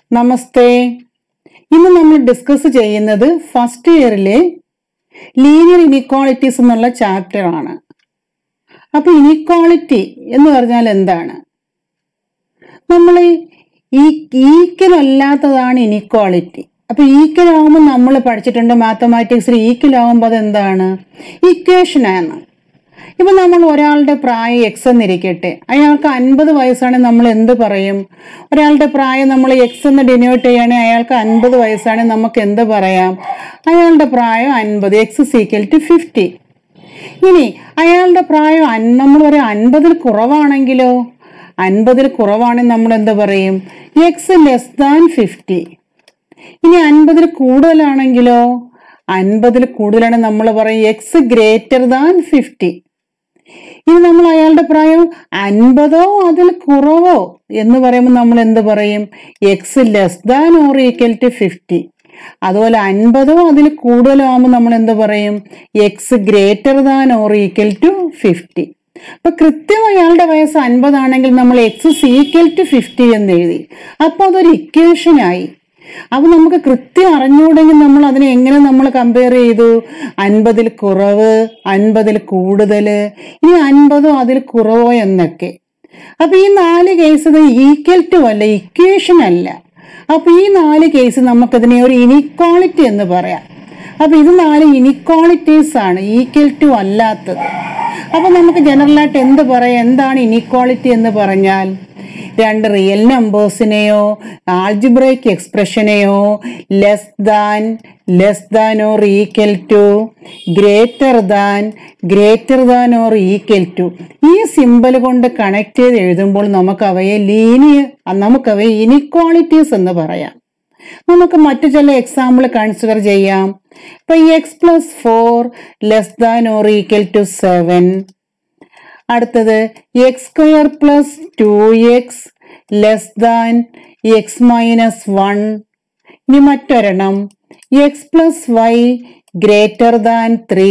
നമസ്തേ ഇന്ന് നമ്മൾ ഡിസ്കസ് ചെയ്യുന്നത് ഫസ്റ്റ് ഇയറിലെ ലീനിയർ ഇനിക്വാളിറ്റീസ് എന്നുള്ള ചാപ്റ്റർ ആണ് അപ്പൊ ഇനിക്വാളിറ്റി എന്ന് പറഞ്ഞാൽ എന്താണ് നമ്മൾ ഈ ഈക്വൽ അല്ലാത്തതാണ് ഇനിക്വാളിറ്റി അപ്പൊ ഈക്വൽ ആകുമ്പോൾ നമ്മൾ പഠിച്ചിട്ടുണ്ട് മാത്തമാറ്റിക്സിൽ ഈക്വൽ ആകുമ്പോൾ അതെന്താണ് ഇക്വേഷൻ ആണ് ഇപ്പൊ നമ്മൾ ഒരാളുടെ പ്രായം എക്സ് എന്നിരിക്കട്ടെ അയാൾക്ക് അൻപത് വയസ്സാണെങ്കിൽ നമ്മൾ എന്ത് പറയും ഒരാളുടെ പ്രായം നമ്മൾ എക്സ് എന്ന് ഡിനോട്ട് ചെയ്യുകയാണെങ്കിൽ അയാൾക്ക് അൻപത് വയസ്സാണെങ്കിൽ നമുക്ക് എന്ത് പറയാം അയാളുടെ പ്രായം അൻപത് എക്സ് സീക്വൽ ടു ഫിഫ്റ്റി ഇനി അയാളുടെ പ്രായം അൻ- നമ്മൾ ഒരു അൻപതിൽ കുറവാണെങ്കിലോ അൻപതിൽ കുറവാണെങ്കിൽ നമ്മൾ എന്ത് പറയും എക്സ് ലെസ് ദാൻ ഫിഫ്റ്റി ഇനി അൻപതിൽ കൂടുതലാണെങ്കിലോ അൻപതിൽ കൂടുതലാണെങ്കിൽ നമ്മൾ പറയും എക്സ് ഗ്രേറ്റർ ദാൻ ഫിഫ്റ്റി ഇനി നമ്മൾ അയാളുടെ പ്രായം അൻപതോ അതിൽ കുറവോ എന്ന് പറയുമ്പോൾ നമ്മൾ എന്ത് പറയും X less than or equal to fifty അതുപോലെ അൻപതോ അതിൽ കൂടുതലോ ആകുമ്പോൾ നമ്മൾ എന്ത് പറയും X greater than or equal to fifty അപ്പൊ കൃത്യം അയാളുടെ വയസ്സ് അൻപതാണെങ്കിൽ നമ്മൾ എക്സ് ഈക്വൽ ടു ഫിഫ്റ്റി എന്ന് എഴുതി അപ്പൊ അതൊരു ഇക്വേഷൻ ആയി അപ്പൊ നമുക്ക് കൃത്യം അറിഞ്ഞുകൂടെങ്കിൽ നമ്മൾ അതിനെ എങ്ങനെ നമ്മൾ കമ്പയർ ചെയ്തു അൻപതിൽ കുറവ് അൻപതിൽ കൂടുതൽ ഇനി അൻപതോ അതിൽ കുറവോ എന്നൊക്കെ അപ്പൊ ഈ നാല് കേസ് ഈക്വൽ ടു അല്ല ഇക്വേഷൻ അല്ല അപ്പൊ ഈ നാല് കേസ് നമുക്കതിനെ ഒരു ഇനിക്വാളിറ്റി എന്ന് പറയാം അപ്പൊ ഇത് നാല് ഇനിക്വാളിറ്റീസ് ആണ് ഈക്വൽ ടു അല്ലാത്തത് അപ്പൊ നമുക്ക് ജനറലായിട്ട് എന്ത് പറയാം എന്താണ് ഇനിക്വാളിറ്റി എന്ന് പറഞ്ഞാൽ രണ്ട് റിയൽ നമ്പേഴ്സിനെയോ ആൾജിബ്രൈക്ക് എക്സ്പ്രഷനെയോ less than less than or equal to greater than greater than or equal to ഈ സിമ്പൽ കൊണ്ട് കണക്ട് ചെയ്ത് എഴുതുമ്പോൾ നമുക്ക് അവയെ ലീനിയർ നമുക്കവയെ ഇനിക്വാളിറ്റീസ് എന്ന് പറയാം നമുക്ക് മറ്റു ചില എക്സാമ്പിൾ കൺസിഡർ ചെയ്യാം ഇപ്പൊ X plus four less than or equal to seven അടുത്തത് X square plus two X less than X minus one ഇനി മറ്റൊരെണ്ണം X plus Y greater than three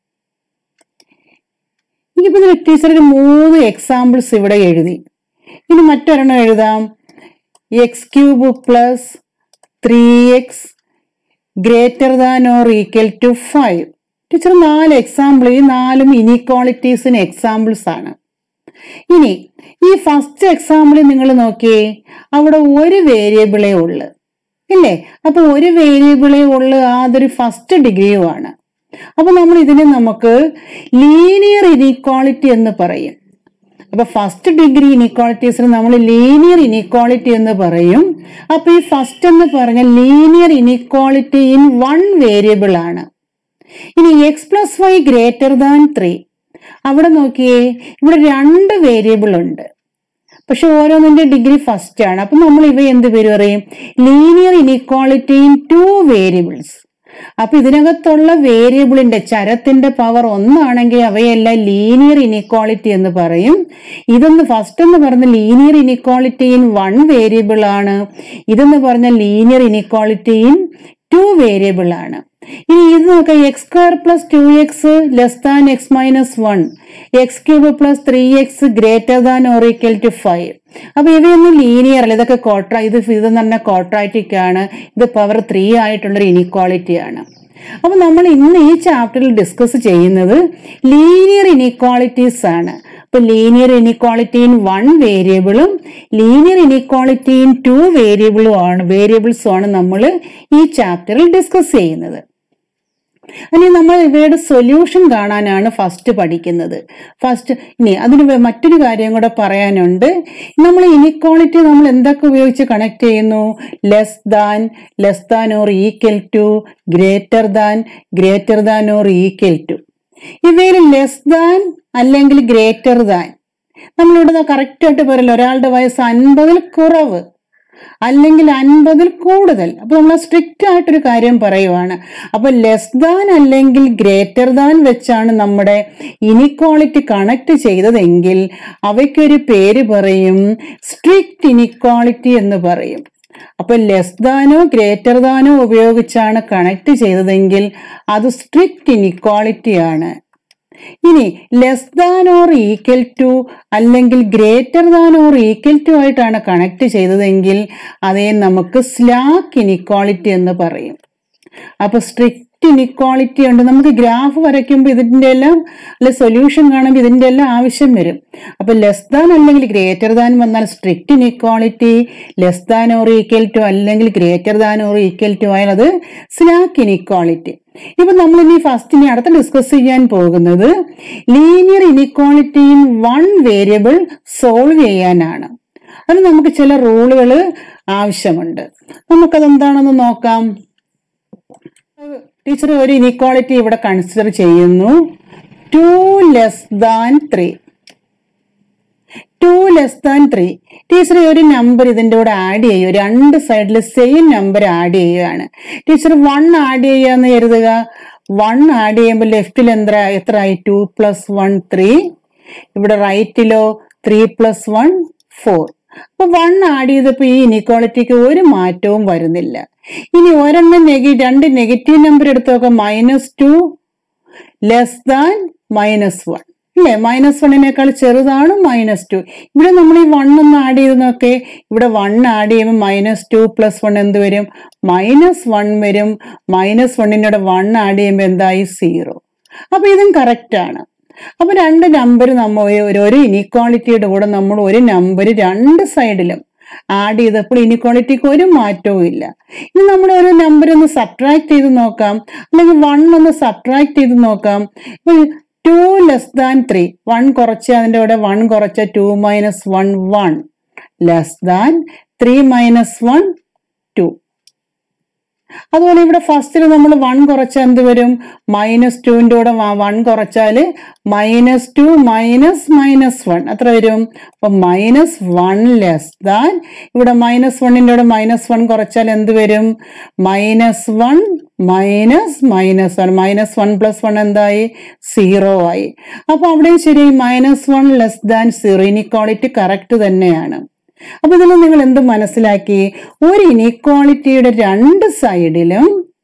ഇനിയിപ്പോ ഇതിന് ടീച്ചർ ഒരു മൂന്ന് എക്സാമ്പിൾസ് ഇവിടെ എഴുതി ഇനി മറ്റൊരെണ്ണം എഴുതാം X cube plus three X greater than or equal to five teacher നാല് എക്സാമ്പിൾ ഈ നാലും ഇനിക്വാളിറ്റീസിന് എക്സാമ്പിൾസ് ആണ് ഇനി ഈ ഫസ്റ്റ് എക്സാമ്പിളിൽ നിങ്ങൾ നോക്കിയേ അവിടെ ഒരു വേരിയബിളേ ഉള്ളു ഇല്ലേ അപ്പൊ ഒരു വേരിയബിളേ ഉള്ളു അതൊരു ഫസ്റ്റ് ഡിഗ്രിയുമാണ് അപ്പൊ നമ്മൾ ഇതിനെ നമുക്ക് ലീനിയർ ഇനീക്വാളിറ്റി എന്ന് പറയും അപ്പൊ ഫസ്റ്റ് ഡിഗ്രി ഇനീക്വാളിറ്റീസിന് നമ്മൾ ലീനിയർ ഇനീക്വാളിറ്റി എന്ന് പറയും അപ്പൊ ഈ ഫസ്റ്റ് എന്ന് പറഞ്ഞ linear inequality in one variable ആണ് ഇനി X plus Y greater than three അവിടെ നോക്കിയേ ഇവിടെ രണ്ട് വേരിയബിൾ ഉണ്ട് പക്ഷെ ഓരോന്നിന്റെ ഡിഗ്രി ഫസ്റ്റ് ആണ് അപ്പൊ നമ്മൾ ഇവ എന്ത് പേര് പറയും linear inequality in two variables അപ്പൊ ഇതിനകത്തുള്ള വേരിയബിളിന്റെ ചരത്തിന്റെ പവർ ഒന്നാണെങ്കിൽ അവയെല്ലാം ലീനിയർ ഇനീക്വാളിറ്റി എന്ന് പറയും ഇതെന്ന് ഫസ്റ്റ് എന്ന് പറഞ്ഞ linear inequality in one variable ആണ് ഇതെന്ന് പറഞ്ഞ linear inequality in two variable ആണ് ഇനി ഇത് നോക്കാം X square plus two X less than X minus one X cube plus three X greater than or equal to five അപ്പൊ ഇവയൊന്നും linear അല്ല ഇതൊക്കെ കോട്ര ഇത് ഇതെന്ന് പറഞ്ഞാൽ കോട്രാറ്റിക് ആണ് ഇത് പവർ ത്രീ ആയിട്ടുള്ളൊരു ഇനിക്വാളിറ്റി ആണ് അപ്പൊ നമ്മൾ ഇന്ന് ഈ ചാപ്റ്ററിൽ ഡിസ്കസ് ചെയ്യുന്നത് ലീനിയർ ഇനിക്വാളിറ്റീസ് ആണ് അപ്പൊ ലീനിയർ ഇനിക്വാളിറ്റി ഇൻ വൺ വേരിയബിളും ലീനിയർ ഇനിക്വാളിറ്റി ഇൻ ടു വേരിയബിളും ആണ് വേരിയബിൾസും ആണ് നമ്മൾ ഈ ചാപ്റ്ററിൽ ഡിസ്കസ് ചെയ്യുന്നത് ഇനി നമ്മൾ ഇവയുടെ സൊല്യൂഷൻ കാണാനാണ് ഫസ്റ്റ് പഠിക്കുന്നത് ഫസ്റ്റ് ഇനി അതിന് വേ- മറ്റൊരു കാര്യം കൂടെ പറയാനുണ്ട് നമ്മൾ ഇനിക്വാളിറ്റി നമ്മൾ എന്തൊക്കെ ഉപയോഗിച്ച് കണക്ട് ചെയ്യുന്നു less than less than or equal to greater than greater than or equal to ഇവയിൽ ലെസ് ദാൻ അല്ലെങ്കിൽ ഗ്രേറ്റർ ദാൻ നമ്മളിവിടെ കറക്റ്റ് ആയിട്ട് പറയല്ലോ ഒരാളുടെ വയസ്സ് അൻപതിൽ കുറവ് അല്ലെങ്കിൽ അൻപതിൽ കൂടുതൽ അപ്പൊ നമ്മൾ സ്ട്രിക്റ്റ് ആയിട്ടൊരു കാര്യം പറയുവാണ് അപ്പൊ ലെസ് ദാൻ അല്ലെങ്കിൽ ഗ്രേറ്റർ ദാൻ വെച്ചാണ് നമ്മുടെ ഇനിക്വാളിറ്റി കണക്ട് ചെയ്തതെങ്കിൽ അവയ്ക്കൊരു പേര് പറയും സ്ട്രിക്റ്റ് ഇനിക്വാളിറ്റി എന്ന് പറയും അപ്പൊ ലെസ് ദാനോ ഗ്രേറ്റർ ദാനോ ഉപയോഗിച്ചാണ് കണക്ട് ചെയ്തതെങ്കിൽ അത് സ്ട്രിക്റ്റ് ഇനിക്വാളിറ്റി ആണ് ഇനി less than or equal to അല്ലെങ്കിൽ greater than or equal to ആയിട്ടാണ് കണക്ട് ചെയ്തതെങ്കിൽ അതേ നമുക്ക് സ്ലാക്ക് ഇനിക്വാളിറ്റി എന്ന് പറയും അപ്പൊ സ്ട്രിക്റ്റ് ഇനിക്വാളിറ്റി ഉണ്ട് നമുക്ക് ഗ്രാഫ് വരയ്ക്കുമ്പോൾ ഇതിന്റെ എല്ലാം അല്ലെ സൊല്യൂഷൻ കാണുമ്പോൾ ഇതിന്റെ എല്ലാം ആവശ്യം വരും അപ്പൊ ലെസ് ദാൻ അല്ലെങ്കിൽ ഗ്രേറ്റർ ദാൻ വന്നാൽ strict inequality less than or equal to അല്ലെങ്കിൽ greater than or equal to ആയാൽ അത് സ്ലാക്ക് ഇനിക്വാളിറ്റി ഇപ്പൊ നമ്മൾ ഇനി ഫസ്റ്റ് ഇനി അടുത്ത ഡിസ്കസ് ചെയ്യാൻ പോകുന്നത് linear inequality in one variable solve ചെയ്യാനാണ് അതിന് നമുക്ക് ചില റൂളുകൾ ആവശ്യമുണ്ട് നമുക്കതെന്താണെന്ന് നോക്കാം ടീച്ചർ ഒരു ഇനിക്വാളിറ്റി ഇവിടെ കൺസിഡർ ചെയ്യുന്നു two less than three two less than three teacher ഒരു നമ്പർ ഇതിന്റെ കൂടെ ആഡ് ചെയ്യും രണ്ട് സൈഡിൽ സെയിം നമ്പർ ആഡ് ചെയ്യുകയാണ് ടീച്ചർ വൺ ആഡ് ചെയ്യാന്ന് കരുതുക വൺ ആഡ് ചെയ്യുമ്പോൾ ലെഫ്റ്റിൽ എന്താ എത്ര ആയി ടു പ്ലസ് വൺ ത്രീ ഇവിടെ റൈറ്റിലോ ത്രീ പ്ലസ് വൺ ഫോർ അപ്പൊ വൺ ആഡ് ചെയ്തപ്പോ ഈ ഇനിക്വാളിറ്റിക്ക് ഒരു മാറ്റവും വരുന്നില്ല ഇനി ഒരെണ്ണം നെഗി രണ്ട് നെഗറ്റീവ് നമ്പർ എടുത്ത് നോക്കാം minus two less than minus one അല്ലേ മൈനസ് വണ്ണിനേക്കാൾ ചെറുതാണ് മൈനസ് ടു ഇവിടെ നമ്മൾ ഈ വൺ ഒന്ന് ആഡ് ചെയ്ത് നോക്കേ ഇവിടെ വൺ ആഡ് ചെയ്യുമ്പോൾ മൈനസ് ടു പ്ലസ് വൺ എന്ത് വരും മൈനസ് വൺ വരും മൈനസ് വണ്ണിനോട് വൺ ആഡ് ചെയ്യുമ്പോൾ എന്തായി സീറോ അപ്പൊ ഇതും കറക്റ്റ് ആണ് അപ്പൊ രണ്ട് നമ്പർ നമ്മൾ ഒരു ഒരു ഇനിക്വാളിറ്റിയുടെ കൂടെ നമ്മൾ ഒരു നമ്പർ രണ്ട് സൈഡിലും ആഡ് ചെയ്തപ്പോൾ ഇനിക്വാളിറ്റിക്ക് ഒരു മാറ്റവും ഇല്ല ഇനി നമ്മൾ ഒരു നമ്പർ ഒന്ന് സബ്ട്രാക്ട് ചെയ്ത് നോക്കാം അല്ലെങ്കിൽ വൺ ഒന്ന് സബ്ട്രാക്ട് ചെയ്ത് നോക്കാം two less than three one കുറച്ച് അതിന്റെ കൂടെ വൺ കുറച്ച two minus one one less than three minus one two അതുപോലെ ഇവിടെ ഫസ്റ്റിൽ നമ്മൾ വൺ കുറച്ചാൽ എന്ത് വരും മൈനസ് ടുവിൻ്റെ കൂടെ വൺ കുറച്ചാൽ minus two minus minus one എത്ര വരും അപ്പൊ മൈനസ് വൺ ലെസ് ദാൻ ഇവിടെ മൈനസ് വണ്ണിൻ്റെ കൂടെ മൈനസ് വൺ കുറച്ചാൽ എന്ത് വരും minus one minus minus one minus one plus one എന്തായി സീറോ ആയി അപ്പൊ അവിടെയും ശരി minus one less than zero inequality correct തന്നെയാണ് അപ്പൊ ഇതിൽ നിങ്ങൾ എന്ത് മനസ്സിലാക്കി ഒരു ഇനീക്വാളിറ്റിയുടെ രണ്ട് സൈഡിലും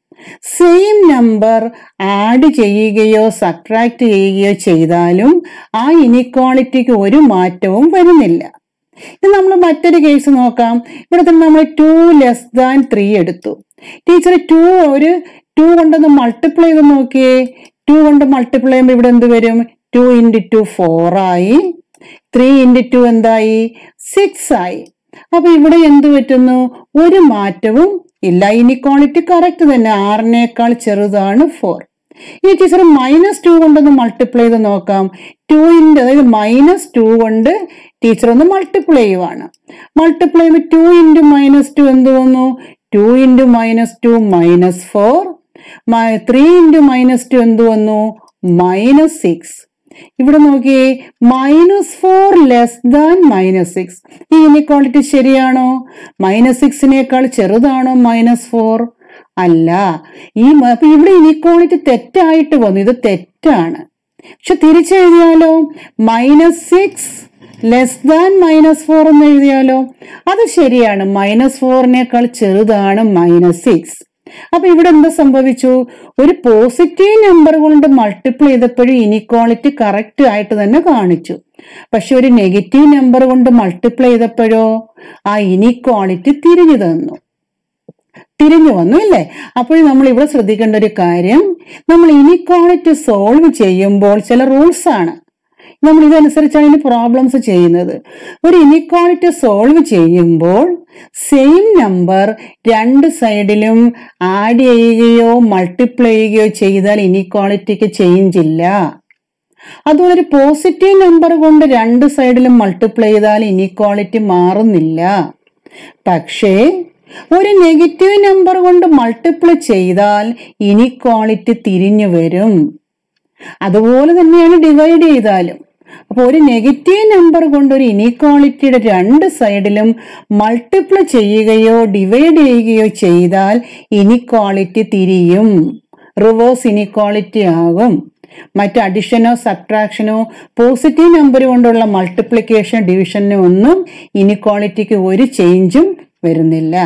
സെയിം നമ്പർ ആഡ് ചെയ്യുകയോ സബ്ട്രാക്ട് ചെയ്യുകയോ ചെയ്താലും ആ ഇനീക്വാളിറ്റിക്ക് ഒരു മാറ്റവും വരുന്നില്ല ഇത് നമ്മൾ മറ്റൊരു കേസ് നോക്കാം ഇവിടെ തന്നെ നമ്മൾ ടു ലെസ് ദാൻ ത്രീ എടുത്തു ടീച്ചർ ടു ഒരു ടു കൊണ്ടൊന്ന് മൾട്ടിപ്ലൈ ചെയ്ത് നോക്കിയേ ടു കൊണ്ട് മൾട്ടിപ്ലൈ ചെയ്യുമ്പോൾ ഇവിടെ എന്ത് വരും ടു ഇൻറ്റു ടു ഫോർ ആയി ത്രീ ഇൻറ്റു ടു എന്തായി സിക്സ് ആയി അപ്പൊ ഇവിടെ എന്ത് പറ്റുന്നു ഒരു മാറ്റവും ഇല്ല ഇനിക്വാളിറ്റി കറക്റ്റ് തന്നെ ആറിനേക്കാൾ ചെറുതാണ് ഫോർ ഈ ടീച്ചർ മൈനസ് ടു കൊണ്ടൊന്ന് മൾട്ടിപ്ലൈ ചെയ്ത് നോക്കാം ടുവിൻ്റെ അതായത് മൈനസ് ടു കൊണ്ട് ടീച്ചർ ഒന്ന് മൾട്ടിപ്ലൈ ചെയ്യുവാണ് മൾട്ടിപ്ലൈ ചെയ്യുമ്പോൾ ടു ഇൻറ്റു മൈനസ് ടു എന്ത് വന്നു two into minus two minus four three into minus two എന്ത് വന്നു മൈനസ് സിക്സ് ഇവിടെ നോക്കിയേ minus four less than minus six ഈ ഇനിക്വാളിറ്റി ശരിയാണോ മൈനസ് സിക്സിനേക്കാൾ ചെറുതാണോ മൈനസ് ഫോർ അല്ല ഈ മ- അപ്പൊ ഇവിടെ ഇനിക്വാളിറ്റി തെറ്റായിട്ട് വന്നു ഇത് തെറ്റാണ് പക്ഷെ തിരിച്ചെഴുതിയാലോ minus six less than minus four എന്ന് എഴുതിയാലോ അത് ശരിയാണ് മൈനസ് ഫോറിനേക്കാൾ ചെറുതാണ് മൈനസ് സിക്സ് അപ്പൊ ഇവിടെ എന്താ സംഭവിച്ചു ഒരു പോസിറ്റീവ് നമ്പർ കൊണ്ട് മൾട്ടിപ്ലൈ ചെയ്തപ്പോഴും ഇനിക്വാളിറ്റി കറക്റ്റ് ആയിട്ട് തന്നെ കാണിച്ചു പക്ഷെ ഒരു നെഗറ്റീവ് നമ്പർ കൊണ്ട് മൾട്ടിപ്ലൈ ചെയ്തപ്പോഴോ ആ ഇനിക്വാളിറ്റി തിരിഞ്ഞു തന്നു തിരിഞ്ഞു വന്നു അല്ലേ അപ്പോൾ നമ്മൾ ഇവിടെ ശ്രദ്ധിക്കേണ്ട ഒരു കാര്യം നമ്മൾ ഇനിക്വാളിറ്റി സോൾവ് ചെയ്യുമ്പോൾ ചില റൂൾസ് ആണ് നമ്മൾ ഇതനുസരിച്ചാണ് ഇനി പ്രോബ്ലംസ് ചെയ്യുന്നത് ഒരു ഇനിക്വാളിറ്റി സോൾവ് ചെയ്യുമ്പോൾ സെയിം നമ്പർ രണ്ട് സൈഡിലും ആഡ് ചെയ്യുകയോ മൾട്ടിപ്ലൈ ചെയ്യുകയോ ചെയ്താൽ ഇനിക്വാളിറ്റിക്ക് ചേഞ്ച് ഇല്ല അതുപോലെ ഒരു പോസിറ്റീവ് നമ്പർ കൊണ്ട് രണ്ട് സൈഡിലും മൾട്ടിപ്ലൈ ചെയ്താൽ ഇനിക്വാളിറ്റി മാറുന്നില്ല പക്ഷേ ഒരു നെഗറ്റീവ് നമ്പർ കൊണ്ട് മൾട്ടിപ്ലൈ ചെയ്താൽ ഇനിക്വാളിറ്റി തിരിഞ്ഞു വരും അതുപോലെ തന്നെയാണ് ഡിവൈഡ് ചെയ്താലും അപ്പോൾ ഒരു നെഗറ്റീവ് നമ്പർ കൊണ്ട് ഒരു ഇനീക്വാളിറ്റിയുടെ രണ്ട് സൈഡിലും മൾട്ടിപ്ലൈ ചെയ്യുകയോ ഡിവൈഡ് ചെയ്യുകയോ ചെയ്താൽ ഇനിക്വാളിറ്റി തിരിയും റിവേഴ്സ് ഇനിക്വാളിറ്റി ആകും മറ്റ് അഡിഷനോ സബ്ട്രാക്ഷനോ പോസിറ്റീവ് നമ്പർ കൊണ്ടുള്ള മൾട്ടിപ്ലിക്കേഷൻ ഡിവിഷനോ ഒന്നും ഇനിക്വാളിറ്റിക്ക് ഒരു ചേഞ്ചും വരുന്നില്ല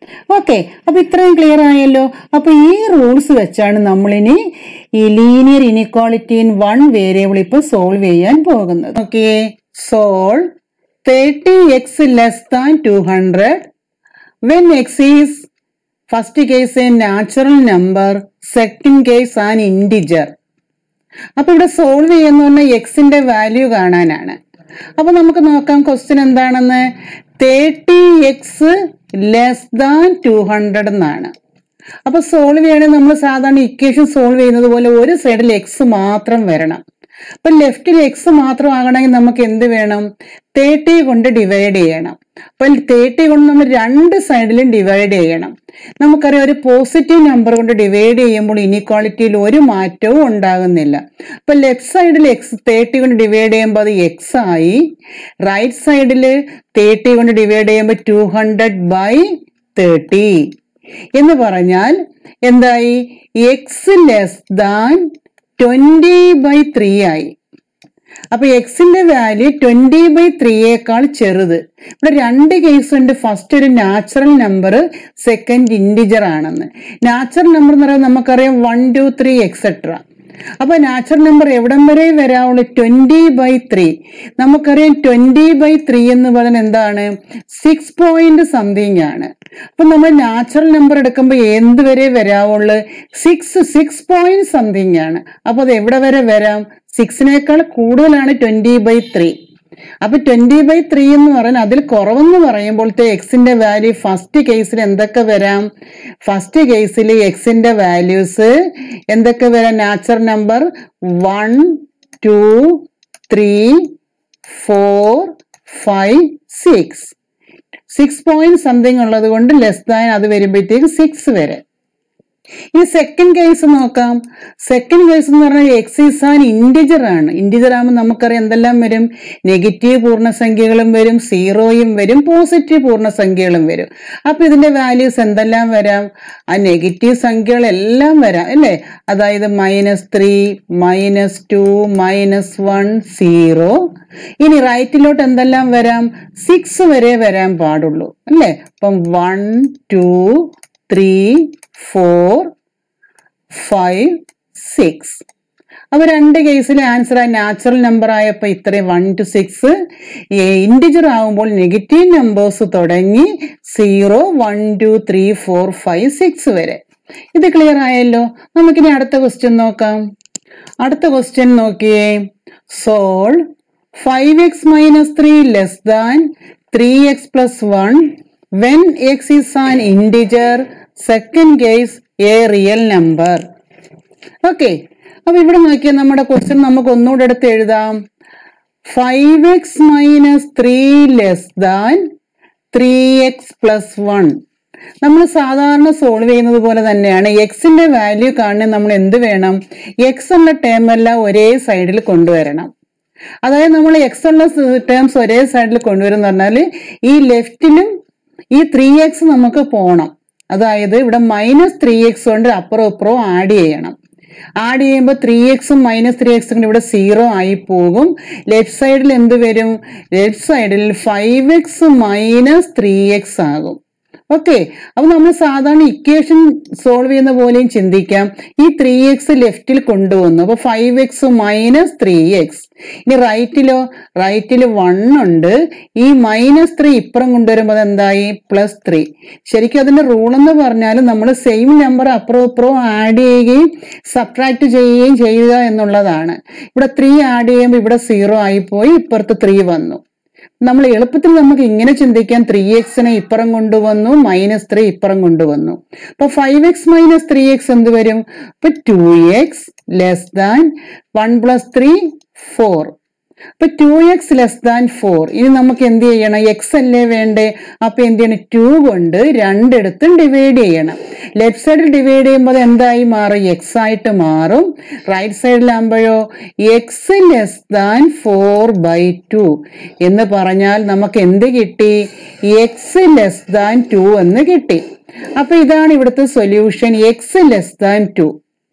ഓക്കെ അപ്പൊ ഇത്രയും ക്ലിയർ ആയല്ലോ അപ്പൊ ഈ റൂൾസ് വെച്ചാണ് നമ്മളിനി ഈ linear inequality in one variable ഇപ്പൊ സോൾവ് ചെയ്യാൻ പോകുന്നത് okay solve thirty x less than two hundred when x is first case a natural number second case an integer അപ്പൊ ഇവിടെ സോൾവ് ചെയ്യുന്ന പറഞ്ഞാൽ എക്സിന്റെ വാല്യൂ കാണാനാണ് അപ്പൊ നമുക്ക് നോക്കാം ക്വസ്റ്റ്യൻ എന്താണെന്ന് thirty x less than two hundred എന്നാണ് അപ്പൊ സോൾവ് ചെയ്യണമെങ്കിൽ നമ്മൾ സാധാരണ ഇക്വേഷൻ സോൾവ് ചെയ്യുന്നത് പോലെ ഒരു സൈഡിൽ എക്സ് മാത്രം വരണം അപ്പൊ ലെഫ്റ്റിൽ എക്സ് മാത്രം ആകണമെങ്കിൽ നമുക്ക് എന്ത് വേണം തേർട്ടി കൊണ്ട് ഡിവൈഡ് ചെയ്യണം അപ്പൊ തേർട്ടി കൊണ്ട് നമ്മൾ രണ്ട് സൈഡിലും ഡിവൈഡ് ചെയ്യണം നമുക്കറിയാം ഒരു പോസിറ്റീവ് നമ്പർ കൊണ്ട് ഡിവൈഡ് ചെയ്യുമ്പോൾ ഇനിക്വാളിറ്റിയിൽ ഒരു മാറ്റവും ഉണ്ടാകുന്നില്ല അപ്പൊ ലെഫ്റ്റ് സൈഡിൽ എക്സ് തേർട്ടി കൊണ്ട് ഡിവൈഡ് ചെയ്യുമ്പോൾ അത് എക്സ് ആയി റൈറ്റ് സൈഡിൽ തേർട്ടി കൊണ്ട് ഡിവൈഡ് ചെയ്യുമ്പോൾ ടു ഹൺഡ്രഡ് ബൈ തേർട്ടി എന്ന് പറഞ്ഞാൽ എന്തായി x less than twenty by three ആയി അപ്പൊ എക്സിന്റെ വാല്യൂ ട്വന്റി ബൈ ത്രീയേക്കാൾ ചെറുത് ഇവിടെ രണ്ട് കേസ് ഉണ്ട് ഫസ്റ്റ് ഒരു നാച്ചുറൽ നമ്പർ സെക്കൻഡ് ഇൻഡിജർ ആണെന്ന് നാച്ചുറൽ നമ്പർ എന്ന് പറയുന്നത് നമുക്കറിയാം വൺ ടു ത്രീ എക്സെട്ര അപ്പൊ നാച്ചുറൽ നമ്പർ എവിടം വരെ വരാവുള്ളൂ ട്വന്റി ബൈ ത്രീ നമുക്കറിയാം ട്വന്റി ബൈ ത്രീ എന്ന് പറയുന്നത് എന്താണ് സിക്സ് പോയിന്റ് സംതിങ് ആണ് അപ്പൊ നമ്മൾ നാച്ചുറൽ നമ്പർ എടുക്കുമ്പോൾ എന്ത് വരെ വരാവുള്ളൂ സിക്സ് സിക്സ് പോയിന്റ് സംതിങ് ആണ് അപ്പൊ അത് എവിടെ വരെ വരാം സിക്സിനേക്കാൾ കൂടുതലാണ് ട്വന്റി ബൈ ത്രീ അപ്പൊ ട്വന്റി ബൈ ത്രീ എന്ന് പറഞ്ഞാൽ അതിൽ കുറവെന്ന് പറയുമ്പോഴത്തെ എക്സിന്റെ വാല്യൂ ഫസ്റ്റ് കേസിൽ എന്തൊക്കെ വരാം ഫസ്റ്റ് കേസിൽ എക്സിന്റെ വാല്യൂസ് എന്തൊക്കെ വരാം natural number one two three four five six six point something ഉള്ളത് കൊണ്ട് ലെസ് ദാൻ അത് വരുമ്പോഴത്തേക്ക് സിക്സ് വരെ ഈ സെക്കൻഡ് കേസ് നോക്കാം സെക്കൻഡ് കേസ് എന്ന് പറഞ്ഞാൽ എക്സ് ഈസ് ആൻ ഇൻഡിജർ ആണ് ഇൻഡിജർ ആകുമ്പോൾ നമുക്കറിയാം എന്തെല്ലാം വരും നെഗറ്റീവ് പൂർണ്ണസംഖ്യകളും വരും സീറോയും വരും പോസിറ്റീവ് പൂർണ്ണസംഖ്യകളും വരും അപ്പൊ ഇതിന്റെ വാല്യൂസ് എന്തെല്ലാം വരാം ആ നെഗറ്റീവ് സംഖ്യകളെല്ലാം വരാം അല്ലേ അതായത് minus three minus two minus one zero ഇനി റൈറ്റിലോട്ട് എന്തെല്ലാം വരാം സിക്സ് വരെ വരാൻ പാടുള്ളൂ അല്ലേ അപ്പം one two three four five six അപ്പൊ രണ്ട് കേസിലെ ആൻസർ ആ നാച്ചുറൽ നമ്പർ ആയപ്പോൾ ഇത്രയും വൺ ടു സിക്സ് ഇൻഡിജർ ആകുമ്പോൾ നെഗറ്റീവ് നമ്പേഴ്സ് തുടങ്ങി zero one two three four five six വരെ ഇത് ക്ലിയർ ആയല്ലോ നമുക്കിനി അടുത്ത ക്വസ്റ്റ്യൻ നോക്കാം അടുത്ത ക്വസ്റ്റ്യൻ നോക്കിയേ solve five x minus three less than three x plus one when x is an integer second case a real number okay അപ്പൊ ഇവിടെ നോക്കിയാൽ നമ്മുടെ ക്വസ്റ്റ്യൻ നമുക്ക് ഒന്നുകൂടെ എടുത്ത് എഴുതാം five x minus three less than three x plus one നമ്മൾ സാധാരണ സോൾവ് ചെയ്യുന്നത് പോലെ തന്നെയാണ് എക്സിന്റെ വാല്യൂ കാണാൻ നമ്മൾ എന്ത് വേണം എക്സ് ഉള്ള ടേം എല്ലാം ഒരേ സൈഡിൽ കൊണ്ടുവരണം അതായത് നമ്മൾ എക്സ് ഉള്ള ടേംസ് ഒരേ സൈഡിൽ കൊണ്ടുവരും പറഞ്ഞാൽ ഈ ലെഫ്റ്റിലും ഈ ത്രീ എക്സ് നമുക്ക് പോണം അതായത് ഇവിടെ മൈനസ് ത്രീ എക്സ് കൊണ്ട് അപ്പുറം ഇപ്പുറവും ആഡ് ചെയ്യണം ആഡ് ചെയ്യുമ്പോൾ ത്രീ എക്സും മൈനസ് ത്രീ എക്സും കൂടി ഇവിടെ സീറോ ആയി പോകും ലെഫ്റ്റ് സൈഡിൽ എന്ത് വരും ലെഫ്റ്റ് സൈഡിൽ five x minus three x ആകും ഓക്കെ അപ്പൊ നമ്മൾ സാധാരണ ഇക്വേഷൻ സോൾവ് ചെയ്യുന്ന പോലെയും ചിന്തിക്കാം ഈ ത്രീ എക്സ് ലെഫ്റ്റിൽ കൊണ്ടുവന്നു അപ്പൊ five x minus three x ഇനി റൈറ്റിലോ റൈറ്റിൽ വൺ ഉണ്ട് ഈ മൈനസ് ത്രീ ഇപ്പുറം കൊണ്ടുവരുമ്പോൾ എന്തായി പ്ലസ് ത്രീ ശരിക്കും അതിന്റെ റൂൾ എന്ന് പറഞ്ഞാൽ നമ്മൾ സെയിം നമ്പർ അപ്പുറം ഇപ്പുറവും ആഡ് ചെയ്യുകയും സബ്ട്രാക്ട് ചെയ്യുകയും ചെയ്യുക എന്നുള്ളതാണ് ഇവിടെ ത്രീ ആഡ് ചെയ്യുമ്പോൾ ഇവിടെ സീറോ ആയിപ്പോയി ഇപ്പുറത്ത് ത്രീ വന്നു നമ്മൾ എളുപ്പത്തിൽ നമുക്ക് ഇങ്ങനെ ചിന്തിക്കാം ത്രീ എക്സിനെ ഇപ്പുറം കൊണ്ടുവന്നു മൈനസ് ത്രീ ഇപ്പുറം കൊണ്ടുവന്നു അപ്പൊ five x minus three x എന്ത് വരും ഇപ്പൊ two X less than one plus three four അപ്പൊ two X less than four ഇനി നമുക്ക് എന്ത് ചെയ്യണം എക്സ് അല്ലേ വേണ്ടേ അപ്പൊ എന്ത് ചെയ്യണം ടു കൊണ്ട് രണ്ടിടത്തും ഡിവൈഡ് ചെയ്യണം ലെഫ്റ്റ് സൈഡിൽ ഡിവൈഡ് ചെയ്യുമ്പോൾ എന്തായി മാറും എക്സ് ആയിട്ട് മാറും റൈറ്റ് സൈഡിലാകുമ്പോഴോ x less than four by two എന്ന് പറഞ്ഞാൽ നമുക്ക് എന്ത് കിട്ടി എക്സ് ലെസ് ദാൻ ടു എന്ന് കിട്ടി അപ്പൊ ഇതാണ് ഇവിടുത്തെ solution x less than two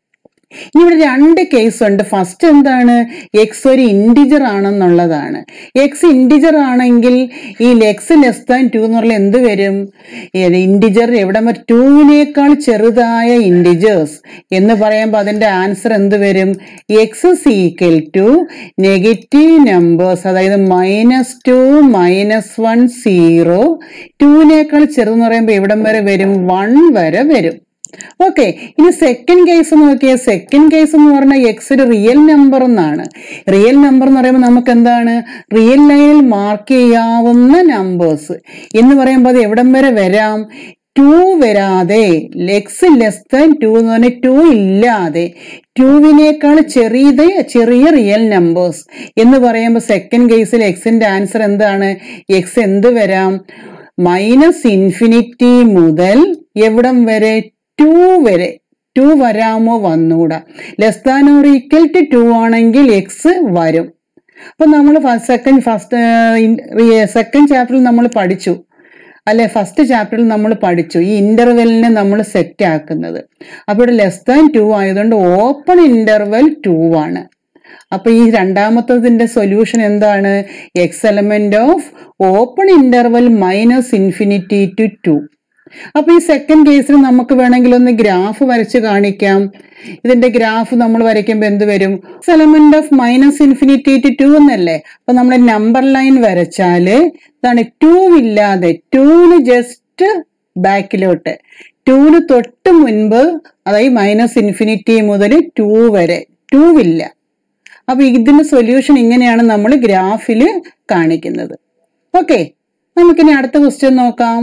ഇനി ഇവിടെ രണ്ട് കേസ് ഉണ്ട് ഫസ്റ്റ് എന്താണ് എക്സ് ഒരു ഇൻഡിജർ ആണെന്നുള്ളതാണ് എക്സ് ഇൻഡിജർ ആണെങ്കിൽ ഈ എക്സ് ലെസ് ദാൻ ടു എന്ന് പറഞ്ഞാൽ എന്ത് വരും ഇൻഡിജർ എവിടെ വരെ ടൂവിനേക്കാൾ ചെറുതായ ഇൻഡിജേഴ്സ് എന്ന് പറയുമ്പോൾ അതിന്റെ ആൻസർ എന്ത് വരും x equal to negative numbers അതായത് minus two minus one zero ടൂവിനേക്കാൾ ചെറുതെന്ന് പറയുമ്പോൾ എവിടം വരെ വരും വൺ വരെ വരും ഓക്കെ ഇനി സെക്കൻഡ് കേസ് നോക്കിയേ സെക്കൻഡ് കേസ് എന്ന് പറഞ്ഞാൽ എക്സ് ഒരു റിയൽ നമ്പർ എന്നാണ് റിയൽ നമ്പർ എന്ന് പറയുമ്പോൾ നമുക്ക് എന്താണ് റിയൽ ലൈനിൽ മാർക്ക് ചെയ്യാവുന്ന നമ്പേഴ്സ് എന്ന് പറയുമ്പോൾ അത് എവിടം വരെ വരാം ടു വരാതെ എക്സ് ലെസ് ദാൻ ടു എന്ന് പറഞ്ഞാൽ ടു ഇല്ലാതെ ടൂവിനേക്കാൾ ചെറിയത് ചെറിയ റിയൽ നമ്പേഴ്സ് എന്ന് പറയുമ്പോൾ സെക്കൻഡ് കേസിൽ എക്സിന്റെ ആൻസർ എന്താണ് എക്സ് എന്ത് വരാം മൈനസ് ഇൻഫിനിറ്റി മുതൽ എവിടം വരെ ടു വരെ ടു വരാമോ വന്നൂടാ less than or equal to two ആണെങ്കിൽ എക്സ് വരും അപ്പൊ നമ്മൾ സെക്കൻഡ് ഫസ്റ്റ് സെക്കൻഡ് ചാപ്റ്ററിൽ നമ്മൾ പഠിച്ചു അല്ലെ ഫസ്റ്റ് ചാപ്റ്ററിൽ നമ്മൾ പഠിച്ചു ഈ ഇന്റർവെലിനെ നമ്മൾ സെറ്റ് ആക്കുന്നത് അപ്പോൾ ഇവിടെ ലെസ് ദാൻ ടു ആയതുകൊണ്ട് ഓപ്പൺ ഇന്റർവെൽ ടു ആണ് അപ്പൊ ഈ രണ്ടാമത്തതിന്റെ സൊല്യൂഷൻ എന്താണ് x element of open interval minus infinity to two അപ്പൊ ഈ സെക്കൻഡ് കേസിൽ നമുക്ക് വേണമെങ്കിൽ ഒന്ന് ഗ്രാഫ് വരച്ച് കാണിക്കാം ഇതിന്റെ ഗ്രാഫ് നമ്മൾ വരയ്ക്കുമ്പോൾ എന്ത് വരും element of minus infinity to two എന്നല്ലേ അപ്പൊ നമ്മൾ നമ്പർ ലൈൻ വരച്ചാല് ഇതാണ് ടു ഇല്ലാതെ ടൂന് ജസ്റ്റ് ബാക്കിലോട്ട് ടൂന് തൊട്ട് മുൻപ് അതായത് മൈനസ് ഇൻഫിനിറ്റി മുതൽ ടു വരെ ടു ഇല്ല അപ്പൊ ഇതിന്റെ സൊല്യൂഷൻ ഇങ്ങനെയാണ് നമ്മൾ ഗ്രാഫിൽ കാണിക്കുന്നത് ഓക്കെ നമുക്കിനി അടുത്ത ക്വസ്റ്റ്യൻ നോക്കാം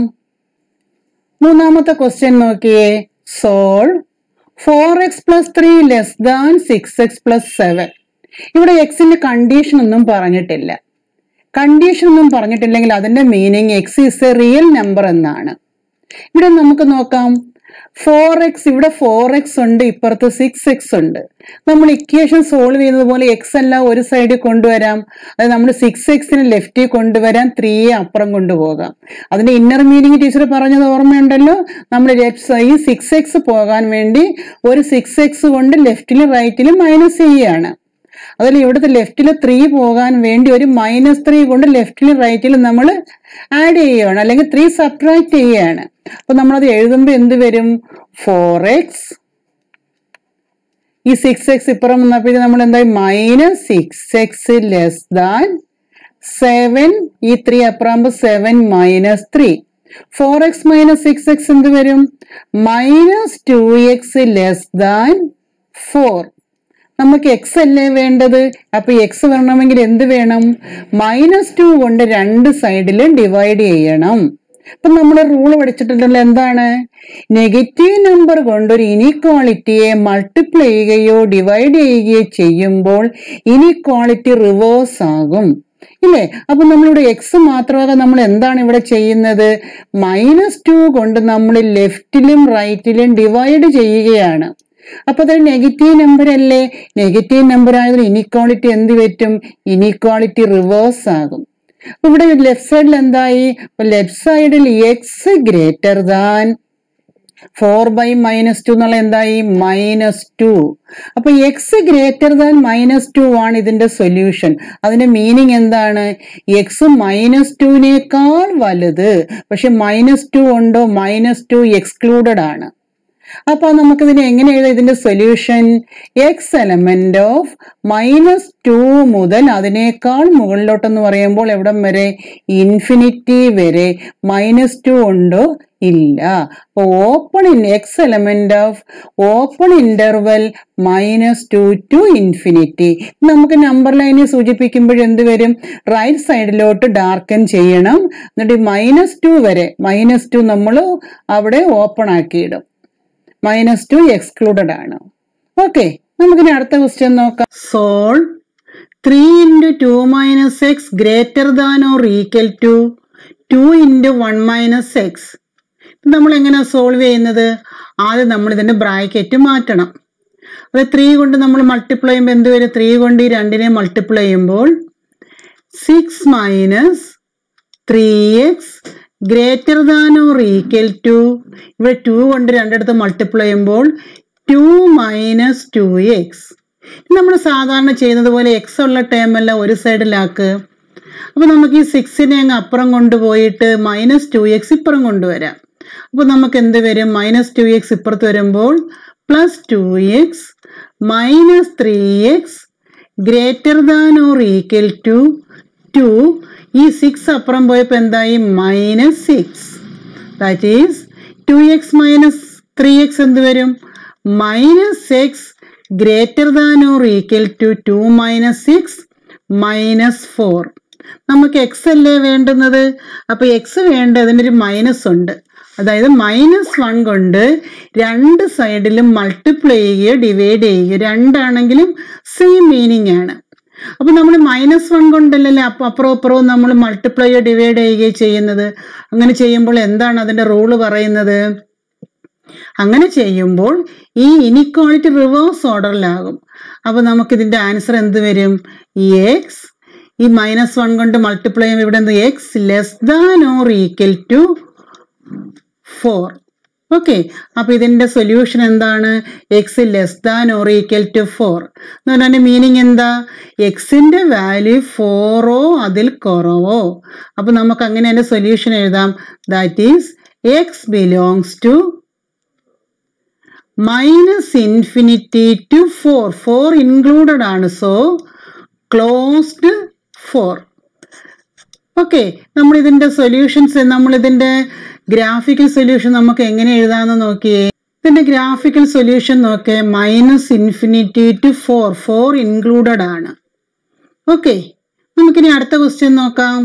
മൂന്നാമത്തെ ക്വസ്റ്റ്യൻ നോക്കിയേ solve four x plus three less than six x plus seven ഇവിടെ എക്സിന്റെ കണ്ടീഷൻ ഒന്നും പറഞ്ഞിട്ടില്ല കണ്ടീഷൻ ഒന്നും പറഞ്ഞിട്ടില്ലെങ്കിൽ അതിന്റെ meaning x is a real number എന്നാണ് ഇവിടെ നമുക്ക് നോക്കാം ഫോർ എക്സ് ഇവിടെ ഫോർ എക്സ് ഉണ്ട് ഇപ്പുറത്ത് സിക്സ് എക്സ് ഉണ്ട് നമ്മൾ ഇക്വേഷൻ സോൾവ് ചെയ്യുന്നത് പോലെ എക്സ് എല്ലാം ഒരു സൈഡിൽ കൊണ്ടുവരാം അത് നമ്മൾ സിക്സ് എക്സിന് ലെഫ്റ്റിൽ കൊണ്ടുവരാം ത്രീയെ അപ്പുറം കൊണ്ടുപോകാം അതിന്റെ ഇന്നർ മീനിങ് ടീച്ചർ പറഞ്ഞത് ഓർമ്മയുണ്ടല്ലോ നമ്മൾ ലെഫ്റ്റ് ഈ സിക്സ് എക്സ് പോകാൻ വേണ്ടി ഒരു സിക്സ് എക്സ് കൊണ്ട് ലെഫ്റ്റിലും റൈറ്റിലും മൈനസ് ചെയ്യുകയാണ് അതിൽ ഇവിടുത്തെ ലെഫ്റ്റിൽ ത്രീ പോകാൻ വേണ്ടി ഒരു മൈനസ് ത്രീ കൊണ്ട് ലെഫ്റ്റിലും റൈറ്റിലും നമ്മൾ ആഡ് ചെയ്യുകയാണ് അല്ലെങ്കിൽ ത്രീ സബ്ട്രാക്ട് ചെയ്യുകയാണ് അപ്പൊ നമ്മളത് എഴുതുമ്പോൾ എന്ത് വരും ഫോർ എക്സ് ഈ സിക്സ് എക്സ് ഇപ്പുറം വന്നപ്പോഴേ നമ്മൾ എന്തായി minus six x less than seven ഈ ത്രീ അപ്പുറമാകുമ്പോൾ seven minus three four x minus six x എന്ത് വരും minus two X less than four നമുക്ക് എക്സ് അല്ലേ വേണ്ടത് അപ്പൊ എക്സ് വരണമെങ്കിൽ എന്ത് വേണം മൈനസ് ടു കൊണ്ട് രണ്ട് സൈഡിലും ഡിവൈഡ് ചെയ്യണം അപ്പൊ നമ്മൾ റൂൾ പഠിച്ചിട്ടുണ്ടല്ലോ എന്താണ് നെഗറ്റീവ് നമ്പർ കൊണ്ട് ഒരു ഇനീക്വാളിറ്റിയെ മൾട്ടിപ്ലൈ ചെയ്യുകയോ ഡിവൈഡ് ചെയ്യുകയോ ചെയ്യുമ്പോൾ ഇനീക്വാളിറ്റി റിവേഴ്സ് ആകും ഇല്ലേ അപ്പൊ നമ്മളിവിടെ എക്സ് മാത്രമല്ല നമ്മൾ എന്താണ് ഇവിടെ ചെയ്യുന്നത് മൈനസ് ടു കൊണ്ട് നമ്മൾ ലെഫ്റ്റിലും റൈറ്റിലും ഡിവൈഡ് ചെയ്യുകയാണ് അപ്പൊ അതൊരു നെഗറ്റീവ് നമ്പർ അല്ലേ നെഗറ്റീവ് നമ്പർ ആയതിൽ ഇനീക്വാളിറ്റി എന്ത് പറ്റും ഇനീക്വാളിറ്റി റിവേഴ്സ് ആകും അപ്പൊ ഇവിടെ ലെഫ്റ്റ് സൈഡിൽ എന്തായി ലെഫ്റ്റ് സൈഡിൽ x greater than four by minus two എന്നുള്ള എന്തായി മൈനസ് ടു അപ്പൊ x greater than minus two ആണ് ഇതിന്റെ സൊല്യൂഷൻ അതിന്റെ മീനിങ് എന്താണ് എക്സ് മൈനസ് ടുവിനേക്കാൾ വലുത് പക്ഷെ മൈനസ് ടു ഉണ്ടോ മൈനസ് ടു എക്സ്ക്ലൂഡഡ് ആണ് അപ്പൊ നമുക്കിതിനെ എങ്ങനെ എഴുതാം ഇതിന്റെ solution x element of minus two മുതൽ അതിനേക്കാൾ മുകളിലോട്ടെന്ന് പറയുമ്പോൾ എവിടം വരെ ഇൻഫിനിറ്റി വരെ മൈനസ് ടു ഉണ്ടോ ഇല്ല അപ്പൊ open in x element of open interval minus two to infinity നമുക്ക് നമ്പർ ലൈനിൽ സൂചിപ്പിക്കുമ്പോൾ എന്ത് വരും റൈറ്റ് സൈഡിലോട്ട് ഡാർക്കൻ ചെയ്യണം എന്നിട്ട് മൈനസ് ടു വരെ മൈനസ് ടു നമ്മൾ അവിടെ ഓപ്പൺ ആക്കിയിടും മൈനസ് ടു എക്സ്ക്ലൂഡഡ് ആണ് ഓക്കെ നമുക്കിനി അടുത്ത ക്വസ്റ്റ്യൻ നോക്കാം solve three into two minus x greater than or equal to two into one minus x നമ്മൾ എങ്ങനെ സോൾവ് ചെയ്യുന്നത് ആദ്യം നമ്മൾ ഇതിന്റെ ബ്രാക്കറ്റ് മാറ്റണം അത് ത്രീ കൊണ്ട് നമ്മൾ മൾട്ടിപ്ലൈ ചെയ്യുമ്പോൾ എന്ത് വരും ത്രീ കൊണ്ട് ഈ രണ്ടിനെ മൾട്ടിപ്ലൈ ചെയ്യുമ്പോൾ six minus three X greater than or equal to ഇവിടെ ടു കൊണ്ട് രണ്ടിടത്ത് മൾട്ടിപ്ലൈ ചെയ്യുമ്പോൾ ടു മൈനസ് ടു എക്സ് നമ്മൾ സാധാരണ ചെയ്യുന്നത് പോലെ എക്സ് ഉള്ള ടേമെല്ലാം ഒരു സൈഡിലാക്ക് അപ്പോൾ നമുക്ക് ഈ സിക്സിനെ അങ്ങ് അപ്പുറം കൊണ്ടുപോയിട്ട് മൈനസ് ടു എക്സ് ഇപ്പുറം കൊണ്ടുവരാം അപ്പോൾ നമുക്ക് എന്ത് വരും മൈനസ് ടു എക്സ് ഇപ്പുറത്ത് വരുമ്പോൾ plus two x minus three X greater than or equal to two ഈ സിക്സ് അപ്പുറം പോയപ്പോൾ എന്തായി minus six that is two x minus three x എന്ത് വരും minus x greater than or equal to two minus six minus four നമുക്ക് x അല്ലേ വേണ്ടുന്നത് അപ്പോൾ എക്സ് വേണ്ട അതിനൊരു മൈനസ് ഉണ്ട് അതായത് മൈനസ് വൺ കൊണ്ട് രണ്ട് സൈഡിലും മൾട്ടിപ്ലൈ ചെയ്യുകയോ ഡിവൈഡ് ചെയ്യുകയോ രണ്ടാണെങ്കിലും സെയിം മീനിങ് ആണ് അപ്പൊ നമ്മൾ മൈനസ് വൺ കൊണ്ടല്ലല്ലേ അപ്പൊ അപ്പുറവും അപ്പുറവും നമ്മൾ മൾട്ടിപ്ലൈയോ ഡിവൈഡ് ചെയ്യുകയോ ചെയ്യുന്നത് അങ്ങനെ ചെയ്യുമ്പോൾ എന്താണ് അതിന്റെ റൂള് പറയുന്നത് അങ്ങനെ ചെയ്യുമ്പോൾ ഈ ഇനിക്വാളിറ്റി റിവേഴ്സ് ഓർഡറിലാകും അപ്പൊ നമുക്ക് ഇതിന്റെ ആൻസർ എന്ത് വരും എക്സ് ഈ മൈനസ് വൺ കൊണ്ട് മൾട്ടിപ്ലൈ ചെയ്യുമ്പോൾ ഇവിടെ എന്ത് x less than or equal to four okay അപ്പൊ ഇതിന്റെ സൊല്യൂഷൻ എന്താണ് x less than or equal to four എന്ന് പറഞ്ഞാൽ മീനിങ് എന്താ എക്സിന്റെ വാല്യൂ ഫോറോ അതിൽ കുറവോ അപ്പൊ നമുക്ക് അങ്ങനെ അതിന്റെ സൊല്യൂഷൻ എഴുതാം that is x belongs to minus infinity to four four included ആണ് സോ ക്ലോസ്ഡ് ഫോർ ഓക്കെ നമ്മൾ ഇതിന്റെ സൊല്യൂഷൻസ് നമ്മൾ ഇതിന്റെ ഗ്രാഫിക്കൽ സൊല്യൂഷൻ നമുക്ക് എങ്ങനെ എഴുതാമെന്ന് നോക്കിയേ ഇതിന്റെ ഗ്രാഫിക്കൽ സൊല്യൂഷൻ നോക്കേ minus infinity to four four included ആണ് ഓക്കെ നമുക്കിനി അടുത്ത ക്വസ്റ്റ്യൻ നോക്കാം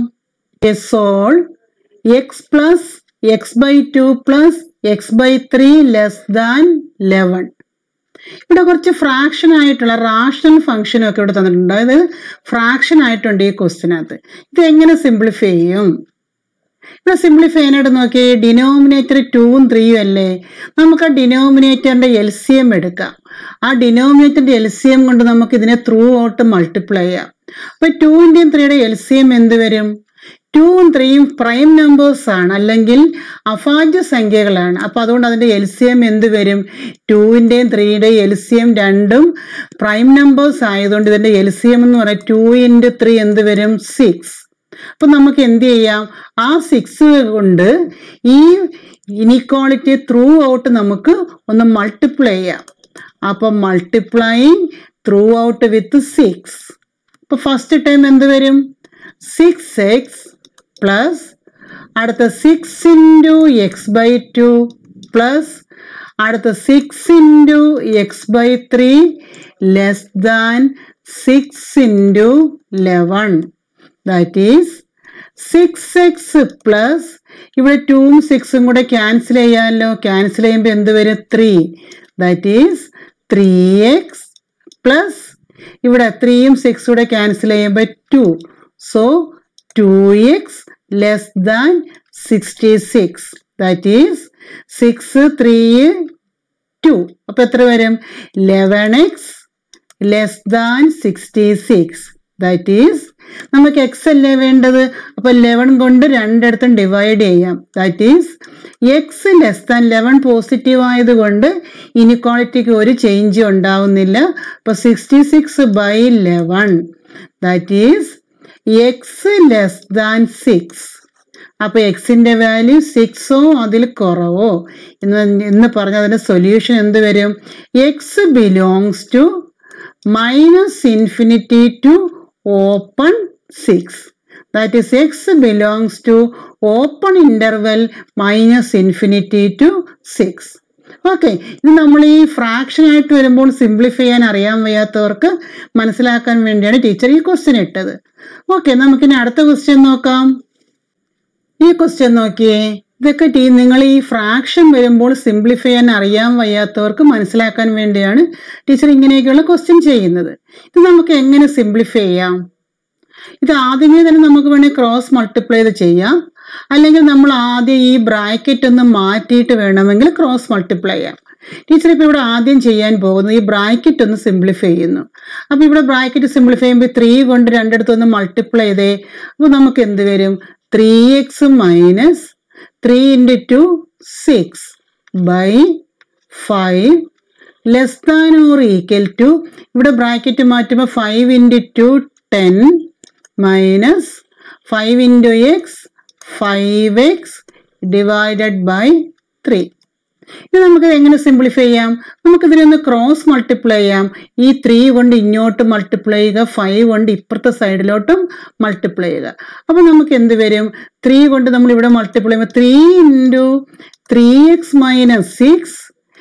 solve x plus x by two plus x by three less than eleven ഇവിടെ കുറച്ച് ഫ്രാക്ഷൻ ആയിട്ടുള്ള റാഷണൽ ഫംഗ്ഷനും ഒക്കെ ഇവിടെ തന്നിട്ടുണ്ട് അതായത് ഫ്രാക്ഷൻ ആയിട്ടുണ്ട് ഈ ക്വസ്റ്റിനകത്ത് ഇത് എങ്ങനെ സിംപ്ലിഫൈ ചെയ്യും ഇവിടെ സിംപ്ലിഫൈ ചെയ്യാനായിട്ട് നോക്കി ഡിനോമിനേറ്റർ ടൂവും ത്രീയും അല്ലേ നമുക്ക് ആ ഡിനോമിനേറ്ററിന്റെ എൽ സി എം എടുക്കാം ആ ഡിനോമിനേറ്ററിന്റെ എൽ സി എം കൊണ്ട് നമുക്ക് ഇതിനെ ത്രൂ ഔട്ട് മൾട്ടിപ്ലൈ ചെയ്യാം അപ്പൊ ടൂവിന്റെയും ത്രീയുടെ എൽ സി എം എന്ത് വരും ടൂവും ത്രീയും പ്രൈം നമ്പേഴ്സ് ആണ് അല്ലെങ്കിൽ അഭാജ്യ സംഖ്യകളാണ് അപ്പൊ അതുകൊണ്ട് അതിന്റെ എൽ സി എം എന്ത് വരും ടൂവിന്റെയും ത്രീയുടെയും എൽ സി എം രണ്ടും പ്രൈം നമ്പേഴ്സ് ആയതുകൊണ്ട് ഇതിന്റെ എൽ സി എം എന്ന് പറയാം ടു ഇൻറ്റു ത്രീ എന്ത് വരും സിക്സ് അപ്പൊ നമുക്ക് എന്ത് ചെയ്യാം ആ സിക്സ് കൊണ്ട് ഈ ഇനിക്വാളിറ്റി ത്രൂ ഔട്ട് നമുക്ക് ഒന്ന് മൾട്ടിപ്ലൈ ചെയ്യാം അപ്പൊ multiplying throughout with six അപ്പൊ ഫസ്റ്റ് ടൈം എന്ത് വരും സിക്സ് എക്സ് പ്ലസ് അടുത്ത six into x by two plus അടുത്ത six into x by three less than six into eleven that is six x plus ഇവിടെ ടൂവും സിക്സും കൂടെ cancel ചെയ്യാമല്ലോ ക്യാൻസൽ ചെയ്യുമ്പോൾ എന്ത് വരും three that is three x plus ഇവിടെ ത്രീയും സിക്സും കൂടെ ക്യാൻസൽ ചെയ്യുമ്പോൾ two so two X less than sixty six that is six three two അപ്പൊ എത്ര വരും eleven x less than sixty six that is നമുക്ക് എക്സ് അല്ലേ വേണ്ടത് അപ്പൊ ലെവൻ കൊണ്ട് രണ്ടിടത്തും ഡിവൈഡ് ചെയ്യാം that is x less than eleven positive ആയതുകൊണ്ട് ഇനിക്വാളിറ്റിക്ക് ഒരു ചേഞ്ച് ഉണ്ടാവുന്നില്ല അപ്പൊ sixty six by eleven that is x less than six അപ്പൊ എക്സിന്റെ വാല്യൂ സിക്സോ അതിൽ കുറവോ എന്ന് എന്ന് പറഞ്ഞ അതിന്റെ സൊല്യൂഷൻ എന്ത് വരും x belongs to minus infinity to open six that is x belongs to open interval minus infinity to six okay ഇത് നമ്മൾ ഈ ഫ്രാക്ഷൻ ആയിട്ട് വരുമ്പോൾ സിംപ്ലിഫൈ ചെയ്യാൻ അറിയാൻ വയ്യാത്തവർക്ക് മനസ്സിലാക്കാൻ വേണ്ടിയാണ് ടീച്ചർ ഈ ക്വസ്റ്റ്യൻ ഇട്ടത് ഓക്കെ നമുക്കിനി അടുത്ത ക്വസ്റ്റ്യൻ നോക്കാം ഈ ക്വസ്റ്റ്യൻ നോക്കിയേ ഇതൊക്കെ ടീ നിങ്ങൾ ഈ ഫ്രാക്ഷൻ വരുമ്പോൾ സിംപ്ലിഫൈ ചെയ്യാൻ അറിയാൻ വയ്യാത്തവർക്ക് മനസ്സിലാക്കാൻ വേണ്ടിയാണ് ടീച്ചർ ഇങ്ങനെയൊക്കെയുള്ള ക്വസ്റ്റ്യൻ ചെയ്യുന്നത് ഇത് നമുക്ക് എങ്ങനെ സിംപ്ലിഫൈ ചെയ്യാം ഇത് ആദ്യമേ തന്നെ നമുക്ക് വേണമെങ്കിൽ ക്രോസ് മൾട്ടിപ്ലൈ ചെയ്ത് ചെയ്യാം അല്ലെങ്കിൽ നമ്മൾ ആദ്യം ഈ ബ്രാക്കറ്റ് ഒന്ന് മാറ്റിയിട്ട് വേണമെങ്കിൽ ക്രോസ് മൾട്ടിപ്ലൈ ചെയ്യാം ടീച്ചർ ഇപ്പോൾ ഇവിടെ ആദ്യം ചെയ്യാൻ പോകുന്നത് ഈ ബ്രാക്കറ്റ് ഒന്ന് സിംപ്ലിഫൈ ചെയ്യുന്നു അപ്പോൾ ഇവിടെ ബ്രാക്കറ്റ് സിംപ്ലിഫൈ ചെയ്യുമ്പോൾ ത്രീ കൊണ്ട് രണ്ടിടത്തൊന്ന് മൾട്ടിപ്ലൈ ചെയ്തേ അപ്പോൾ നമുക്ക് എന്ത് വരും three x minus three into two six by five less than or equal to ഇവിടെ ബ്രാക്കറ്റ് മാറ്റുമ്പോൾ five into two ten minus five into x five x divided by three ഇത് നമുക്ക് എങ്ങനെ സിംപ്ലിഫൈ ചെയ്യാം നമുക്കിതിനെ ഒന്ന് ക്രോസ് മൾട്ടിപ്ലൈ ചെയ്യാം ഈ ത്രീ കൊണ്ട് ഇങ്ങോട്ട് മൾട്ടിപ്ലൈ ചെയ്യുക ഫൈവ് കൊണ്ട് ഇപ്പുറത്തെ സൈഡിലോട്ടും മൾട്ടിപ്ലൈ ചെയ്യുക അപ്പോൾ നമുക്ക് എന്ത് വരും ത്രീ കൊണ്ട് നമ്മൾ ഇവിടെ മൾട്ടിപ്ലൈ ചെയ്യുമ്പോൾ three into three x minus six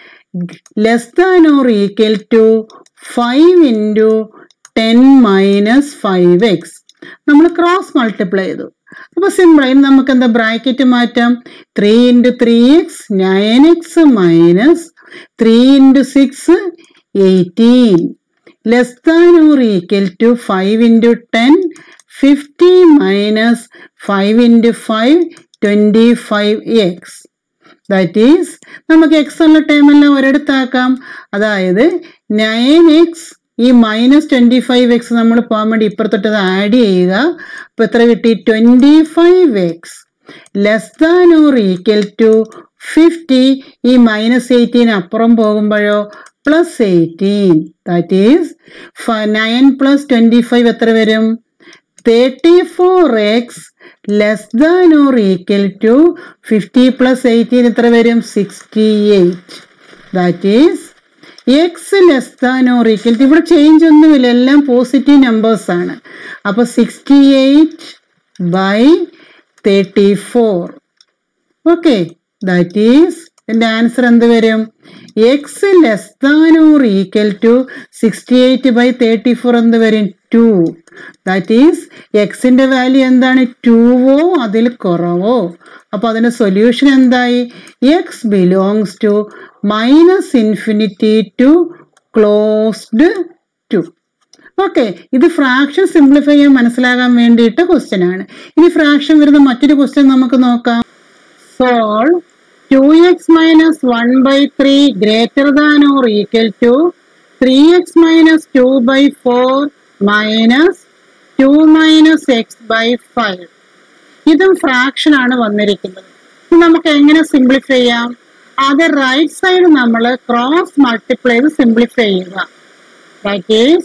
less than or equal to five into ten minus five x നമ്മൾ ക്രോസ് മൾട്ടിപ്ലൈ ചെയ്തു അപ്പൊ സിമ്പിൾ ഇനി നമുക്ക് എന്താ ബ്രാക്കറ്റ് മാറ്റാം three into three x nine x minus three into six eighteen less than or equal to five into ten fifty minus five into five twenty five x that is നമുക്ക് x ഉള്ള ടേമെല്ലാം ഒരിടത്താക്കാം അതായത് nine x ഈ minus twenty five x നമ്മൾ പോകാൻ വേണ്ടി ഇപ്പുറത്തൊട്ടത് ആഡ് ചെയ്യുക അപ്പോൾ എത്ര കിട്ടി twenty five x less than or equal to fifty ഈ മൈനസ് എയ്റ്റീൻ അപ്പുറം പോകുമ്പോഴോ plus eighteen that is nine plus twenty five എത്ര വരും thirty four x less than or equal to fifty plus eighteen എത്ര വരും sixty eight that is x less than or equal to ഇവിടെ change ഒന്നുമില്ല എല്ലാം positive numbers ആണ് അപ്പോൾ sixty eight by thirty four okay that is എൻ്റെ answer എന്ത് വരും x less than or equal to sixty eight by thirty four എന്ത് വരും ടു ദാറ്റ് ഈസ് എക്സിൻ്റെ വാല്യൂ എന്താണ് ടുവോ അതിൽ കുറവോ അപ്പോൾ അതിൻ്റെ സൊല്യൂഷൻ എന്തായി x belongs to minus infinity to closed two okay ഇത് ഫ്രാക്ഷൻ സിംപ്ലിഫൈ ചെയ്യാൻ മനസ്സിലാകാൻ വേണ്ടിയിട്ട് ക്വസ്റ്റ്യൻ ആണ് ഇനി ഫ്രാക്ഷൻ വരുന്ന മറ്റൊരു ക്വസ്റ്റ്യൻ നമുക്ക് നോക്കാം solve two x minus one by three greater than or equal to three x minus two by four minus two minus x by five ഇതും ഫ്രാക്ഷൻ ആണ് വന്നിരിക്കുന്നത് ഇത് നമുക്ക് എങ്ങനെ സിംപ്ലിഫൈ ചെയ്യാം അത് റൈറ്റ് സൈഡ് നമ്മൾ ക്രോസ് മൾട്ടിപ്ലൈ ചെയ്ത് സിംപ്ലിഫൈ ചെയ്യുക that is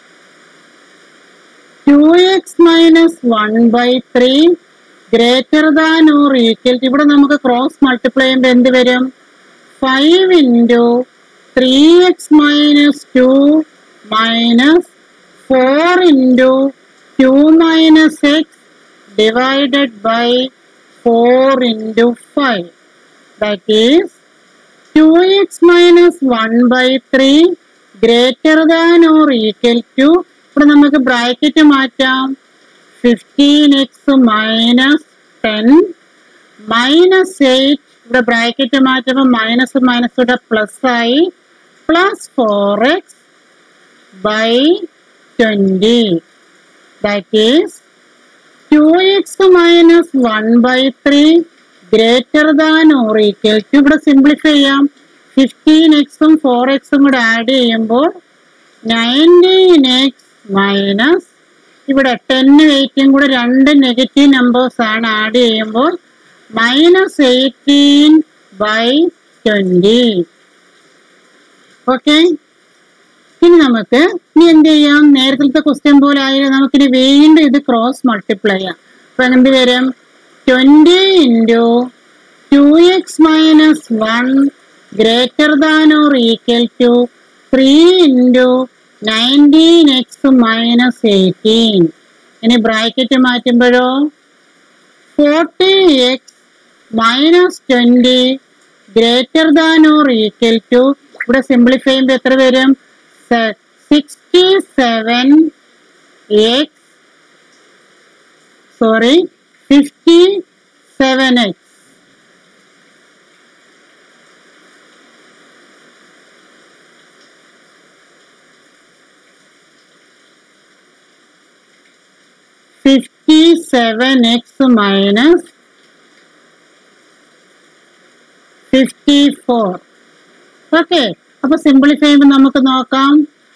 two x minus one by three greater than or equal ഇവിടെ നമുക്ക് ക്രോസ് മൾട്ടിപ്ലൈ ചെയ്യുമ്പോൾ എന്ത് വരും five into three x minus two minus four into two minus x divided by four into five that is two x minus one by three greater than or equal to ഇവിടെ നമുക്ക് bracket മാറ്റാം fifteen x minus ten minus eight ഇവിടെ bracket മാറ്റുമ്പോൾ minus minus ഇവിടെ plus ആയി plus four x by twenty that is two x minus one by three greater than or equal to ഇവിടെ simplify ചെയ്യാം fifteen എക്സും four എക്സും കൂടെ add ചെയ്യുമ്പോൾ നയൻറ്റീൻ എക്സ് മൈനസ് ഇവിടെ ടെന്നും എയ്റ്റും കൂടെ രണ്ട് നെഗറ്റീവ് നമ്പേഴ്സ് ആണ് ആഡ് ചെയ്യുമ്പോൾ minus eighteen by twenty okay ഇനി നമുക്ക് ഇനി എന്ത് ചെയ്യാം നേരത്തെ ക്വസ്റ്റ്യൻ പോലെ ആയാലും നമുക്കിനി വീണ്ടും ഇത് ക്രോസ് മൾട്ടിപ്ലൈ ചെയ്യാം അപ്പൊ എന്ത് വരും twenty into two x minus one greater than or equal to three into nineteen x minus eighteen ഇനി ബ്രാക്കറ്റ് മാറ്റുമ്പോഴോ forty x minus twenty greater than or equal to ഇവിടെ സിംപ്ലിഫൈ ചെയ്യുമ്പോൾ എത്ര വരും sixty seven x sorry fifty seven x fifty seven x minus fifty four okay അപ്പൊ simplify ചെയ്യുമ്പോൾ നമുക്ക് നോക്കാം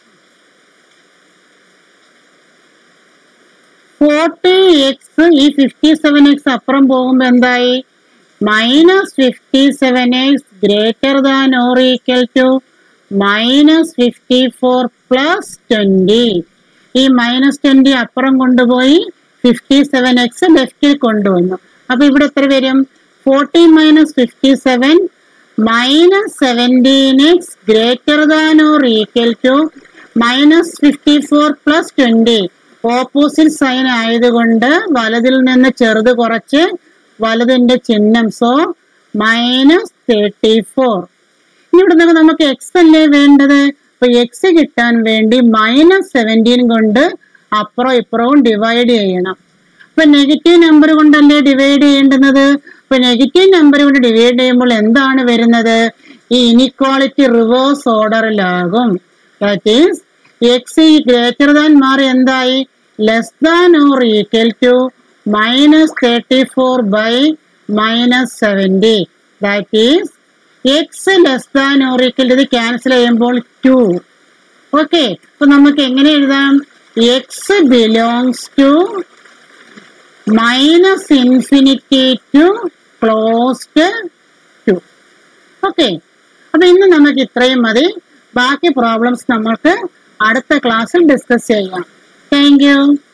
ഫോർട്ടി എക്സ് ഈ ഫിഫ്റ്റി സെവൻ എക്സ് അപ്പുറം പോകുമ്പോൾ എന്തായി minus fifty seven X greater than or equal to minus fifty four plus twenty ഈ minus twenty അപ്പുറം കൊണ്ടുപോയി ഫിഫ്റ്റി സെവൻ എക്സ് ലെഫ്റ്റിൽ കൊണ്ടുവന്നു അപ്പൊ ഇവിടെ എത്ര വരും fourteen minus fifty seven minus seventeen x greater than or equal to minus fifty four plus twenty opposite sign ആയതുകൊണ്ട് വലതിൽ നിന്ന് ചെറുത് കുറച്ച് വലതിന്റെ ചിഹ്നം സോ മൈനസ് തേർട്ടി ഫോർ ഇനി ഇവിടെ നിന്ന് നമുക്ക് എക്സ് അല്ലേ വേണ്ടത് അപ്പൊ എക്സ് കിട്ടാൻ വേണ്ടി മൈനസ് സെവൻറ്റീൻ കൊണ്ട് അപ്പുറം ഇപ്പുറവും ഡിവൈഡ് ചെയ്യണം അപ്പൊ നെഗറ്റീവ് നമ്പർ കൊണ്ടല്ലേ ഡിവൈഡ് ചെയ്യേണ്ടുന്നത് അപ്പൊ നെഗറ്റീവ് നമ്പർ കൊണ്ട് ഡിവൈഡ് ചെയ്യുമ്പോൾ എന്താണ് വരുന്നത് ഈ ഇനിക്വാളിറ്റി റിവേഴ്സ് ഓർഡറിലാകും ദാറ്റ് ഈസ് എക്സ് ഈ ഗ്രേറ്റർ ദാൻ മാറി എന്തായി less than or equal to minus thirty four by minus seventy that is x less than or equal ഇത് ക്യാൻസൽ ചെയ്യുമ്പോൾ ടു ഓക്കെ അപ്പൊ നമുക്ക് എങ്ങനെ എഴുതാം x belongs to minus infinity to closed two okay അപ്പൊ ഇന്ന് നമുക്ക് ഇത്രയും മതി ബാക്കി പ്രോബ്ലംസ് നമുക്ക് അടുത്ത ക്ലാസ്സിൽ ഡിസ്കസ് ചെയ്യാം താങ്ക് യു